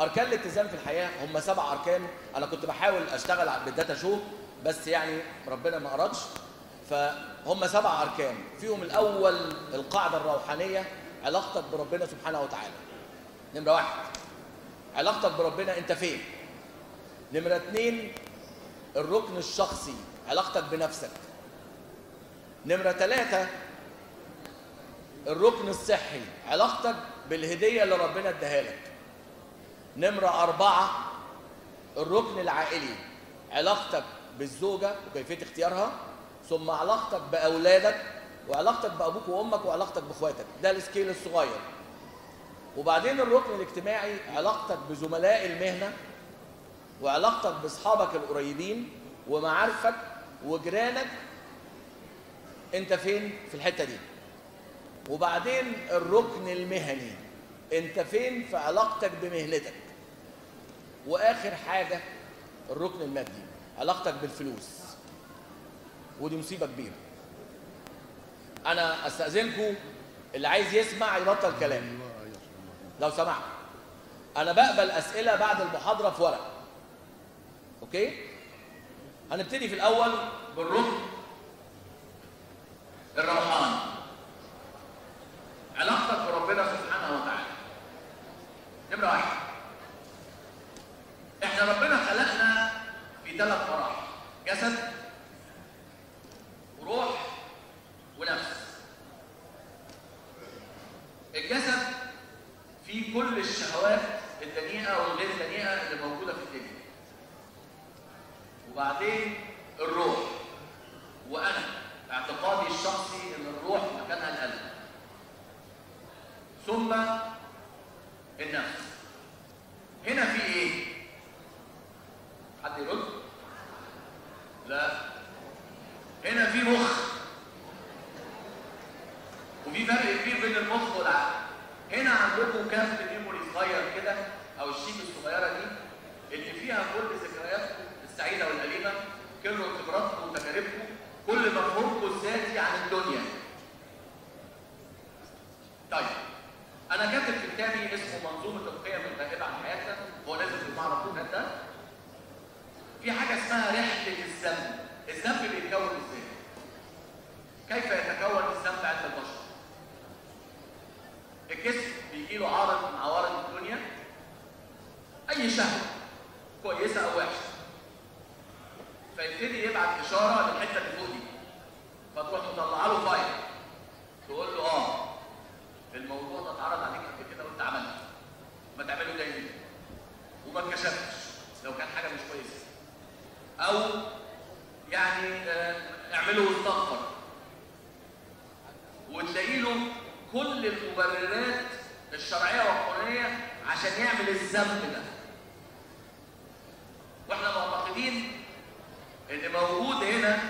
واركان الاتزان في الحياه هم سبع اركان انا كنت بحاول اشتغل على- بالداتا شو بس يعني ربنا ما ارادش فهم سبع اركان فيهم الاول القاعده الروحانيه علاقتك بربنا سبحانه وتعالى نمره واحد علاقتك بربنا انت فين نمره اتنين الركن الشخصي علاقتك بنفسك نمره ثلاثه الركن الصحي علاقتك بالهديه اللي ربنا اداها لك نمرة أربعة الركن العائلي علاقتك بالزوجة وكيفية اختيارها ثم علاقتك بأولادك وعلاقتك بأبوك وأمك وعلاقتك بإخواتك ده السكيل الصغير وبعدين الركن الاجتماعي علاقتك بزملاء المهنة وعلاقتك بأصحابك القريبين ومعارفك وجيرانك انت فين في الحتة دي وبعدين الركن المهني انت فين في علاقتك بمهنتك واخر حاجه الركن المادي علاقتك بالفلوس ودي مصيبه كبيره انا استاذنكم اللي عايز يسمع يبطل كلام لو سمحت انا بقبل اسئله بعد المحاضره في ورق اوكي هنبتدي في الاول بالركن الروحاني علاقتك بربنا سبحانه وتعالى نمرة واحد احنا ربنا خلقنا في ثلاث مراحل جسد وروح ونفس الجسد فيه كل الشهوات الدنيئة والغير دنيئة اللي موجودة في الدنيا وبعدين الروح وأنا اعتقادي الشخصي إن الروح مكانها القلب ثم النفس هنا في ايه حد يرد لا هنا في مخ وفي فرق كبير بين المخ والعقل هنا عندكم كارت ميموري صغير كده او الشيت الصغيره دي اللي فيها كل ذكرياتكم السعيده والاليمه كل خبراتكم وتجاربكم كل مفهومكم الذاتي عن الدنيا طيب انا كاتب في كتابي اسمه منظومه القيم الغائبه عن حياتنا هو نازل في المعرض الكتاب ده في حاجه اسمها رحله الذنب الذنب بيتكون ازاي كيف يتكون الذنب عند البشر الجسم بيجي له عارض من عوارض الدنيا اي شهوه كويسه او وحشه فيبتدي يبعت اشاره للحته اللي فوق دي فتروح مطلعه له فايل تقول له اه الموضوع ده اتعرض عليك قبل كده وانت عملته ما تعمله تاني وما اتكشفتش لو كان حاجه مش كويسه او يعني آه، اعمله واستغفر وتلاقي له كل المبررات الشرعيه والقانونيه عشان يعمل الذنب ده واحنا معتقدين ان موجود هنا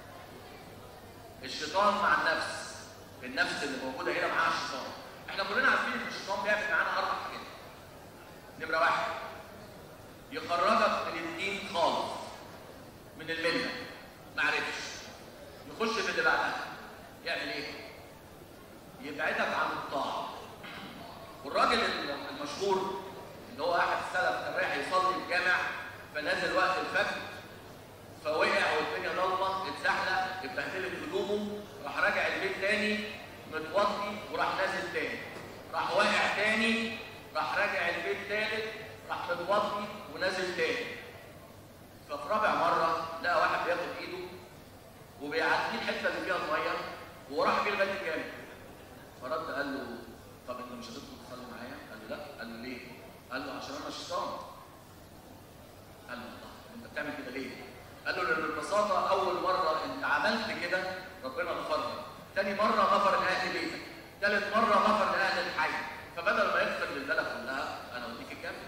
الشيطان مع النفس النفس اللي موجوده هنا معاها الشيطان احنا كلنا عارفين ان الشيطان بيعمل معانا اربع حاجات نمره واحد يخرجك من الدين خالص من المله ما عرفش يخش في اللي بعدها يعمل ايه يبعدك عن الطاعه والراجل المشهور اللي هو احد السلف كان رايح يصلي الجامع فنزل وقت الفجر فوقع والدنيا ضلمه اتزحلق اتبهدلت هدومه راح راجع البيت تاني متوضي وراح نازل تاني راح واقع تاني راح راجع البيت تالت راح متوضي ونازل تاني ففي رابع مره لقى واحد بياخد ايده وبيعديه الحته اللي فيها الميه وراح بيه لغايه الجامع فرد قال له طب انت مش هتدخل تصلي معايا؟ قال له لا قال له ليه؟ قال له عشان انا الشيطان قال له الله انت بتعمل كده ليه؟ قال له لان ببساطه اول مره انت عملت كده ربنا غفر لك تاني مره غفر لاهل بيتك ثالث مره غفر لاهل الحي فبدل ما يغفر للبلد كلها انا اوديك الجنه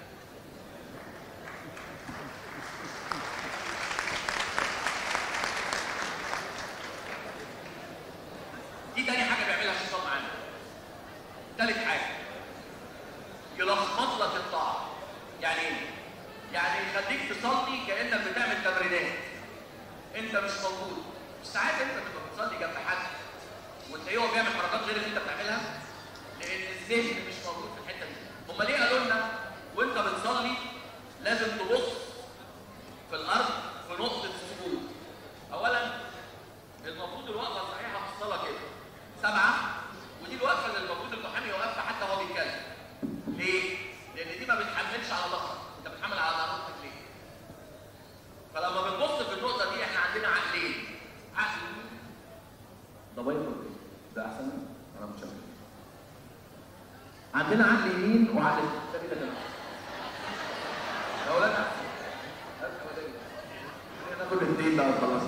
دي تاني حاجه بيعملها الشيطان معانا تالت حاجه يلخبط لك الطاعه يعني ايه؟ يعني يخليك تصلي كانك بتعمل تمرينات انت مش موجود ساعات انت بتبقى بتصلي جنب حد وتلاقيه هو بيعمل حركات غير اللي انت بتعملها لان الذهن مش موجود في الحته دي هم ليه قالوا لنا وانت بتصلي انا متشكر عندنا عقل يمين وعقل ده كده كده يا ولاد ناخد الاثنين بقى خلاص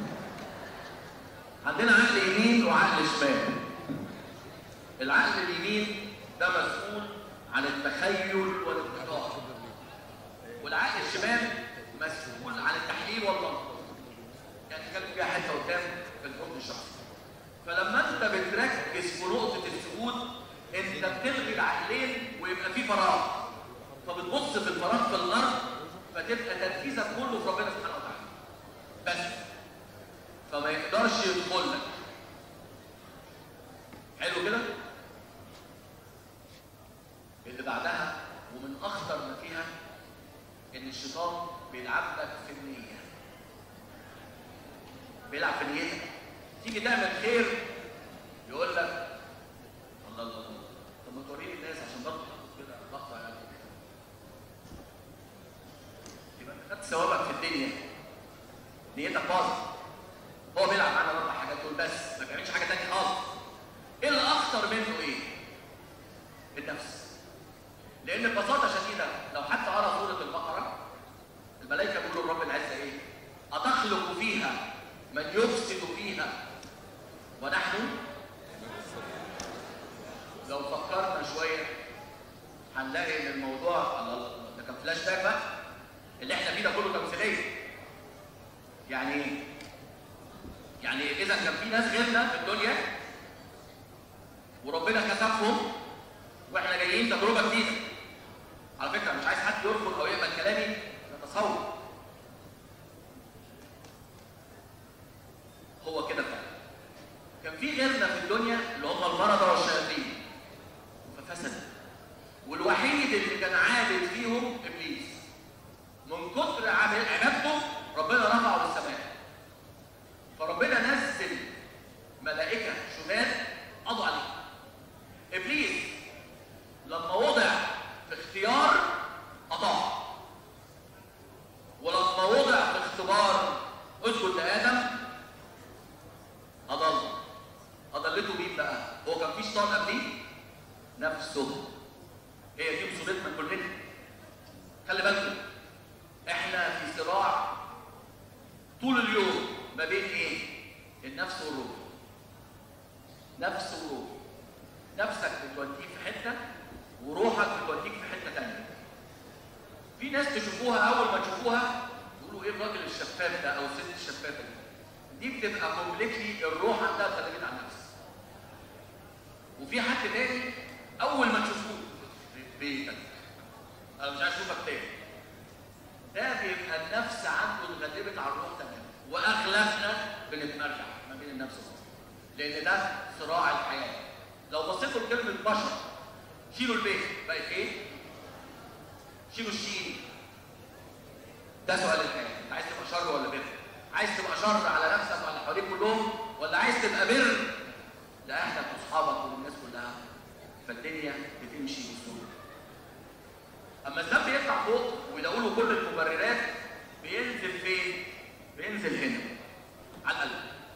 عندنا عقل يمين وعقل شمال العقل اليمين ده مسؤول عن التخيل والابتكار والعقل الشمال مسؤول عن التحليل والمنطق يعني كان فيها حته قدام في الحكم الشخصي فلما انت بتركز في نقطه السجود انت بتلغي العقلين ويبقى في فراغ فبتبص في الفراغ في الارض فتبقى تركيزك كله في ربنا سبحانه وتعالى بس فما يقدرش يدخل لك حلو كده اللي بعدها ومن اخطر ما فيها ان الشيطان بيلعب لك في النيه بيلعب في نيتك تيجي تعمل خير يقول لك الله الله الله طب ما توريني الناس عشان برضه كده لقطه يعني يبقى انت خدت ثوابك في الدنيا نيتك باظت هو بيلعب معانا اربع حاجات دول بس ما بيعملش حاجه ثانيه خالص ايه اللي اخطر منه ايه؟ النفس لان ببساطه شديده لو حتى قرا سوره البقره الملائكه بيقولوا لرب العزه ايه؟ اتخلق فيها من يفسد فيها ونحن لو فكرنا شويه هنلاقي ان الموضوع الله ده كان فلاش باك بقى اللي احنا فيه ده كله تمثيليه يعني ايه؟ يعني اذا كان في ناس غيرنا في الدنيا وربنا كتبهم واحنا جايين تجربه جديده على فكره مش عايز حد يرفض او يقبل كلامي يتصور هو كده فعلا كان في غيرنا في الدنيا اللي هم المرضى والشياطين ففسدوا والوحيد اللي كان عابد فيهم ابليس من كتر عبادته ربنا رفعه للسماء فربنا نزل ملائكه شمال قضوا عليه ابليس لما وضع في اختيار اطاع ولما وضع في اختبار اسجد لادم اضل اضلته مين بقى هو كان في شيطان قبليه نفسه هي دي مصيبتنا كلنا خلي بالكم احنا في صراع طول اليوم ما بين ايه النفس والروح نفس وروح نفسك بتوديك في حته وروحك بتوديك في حته ثانيه في ناس تشوفوها اول ما تشوفوها تقولوا ايه الراجل الشفاف ده او الست الشفافه دي دي بتبقى كومبليتلي الروح عندها تغيير عن النفس وفي حد تاني اول ما تشوفوه في بيتك انا مش عايز اشوفك تاني ده بيبقى النفس عنده اتغلبت على الروح تماما واغلبنا بنتمرجع ما بين النفس والروح لان ده صراع الحياه لو بصيتوا لكلمه بشر شيلوا البيت بقت ايه؟ شيلوا الشين ده سؤال الحياه انت عايز تبقى شر ولا بر؟ عايز تبقى شر على نفسك وعلى اللي حواليك كلهم ولا عايز تبقى بر لاهلك واصحابك وللناس كلها فالدنيا بتمشي بسهوله اما الذنب يطلع فوق ويلاقوا له كل المبررات بينزل فين؟ بينزل هنا على القلب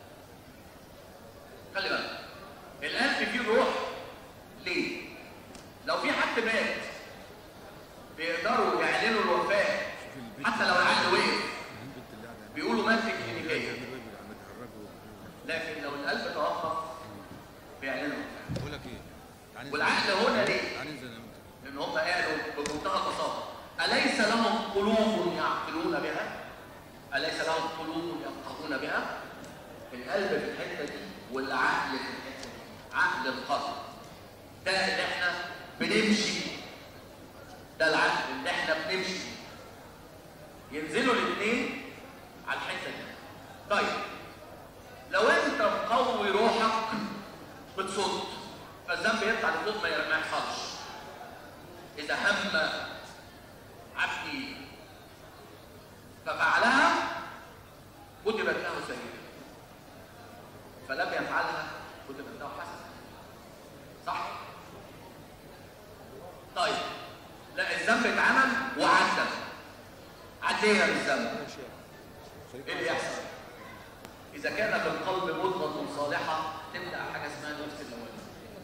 خلي بالك القلب فيه روح ليه؟ لو في حد مات بيقدروا يعلنوا الوفاه حتى لو العقل وقف بيقولوا مات في الكلينيكيه لكن لو القلب توقف بيعلنوا الوفاه بقول لك ايه تعالى ننزل. والعقل هنا ليه؟ تعالى ننزل انا وانت لان هم قالوا بمنتهى البساطه اليس لهم قلوب يعقلون بها؟ اليس لهم قلوب يفقهون بها؟ القلب في الحته دي والعقل في الحته دي عقل القلب ده اللي احنا بنمشي ده العقل اللي احنا بنمشي ينزلوا الاثنين على الحته دي طيب لو انت مقوي روحك بتصد فالذنب يطلع لفوق ما ما يحصلش اذا هم عبدي ففعلها كتبت له سيئه فلم يفعلها كتبت له حسنه صح طيب لا الذنب اتعمل وعدى عدينا بالذنب ايه اللي يحصل اذا كان في القلب مضغه صالحه تبدا حاجه اسمها نفس الاولانيه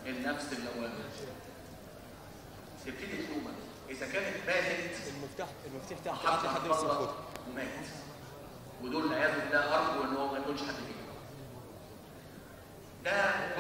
النفس اللوامه تبتدي تلومك اذا كانت ماتت المفتاح المفتاح تحت حط حد حد بس خلص ياخدها ومات ودول العياذ بالله ارجو ان هو ما يكونش حد فيهم ده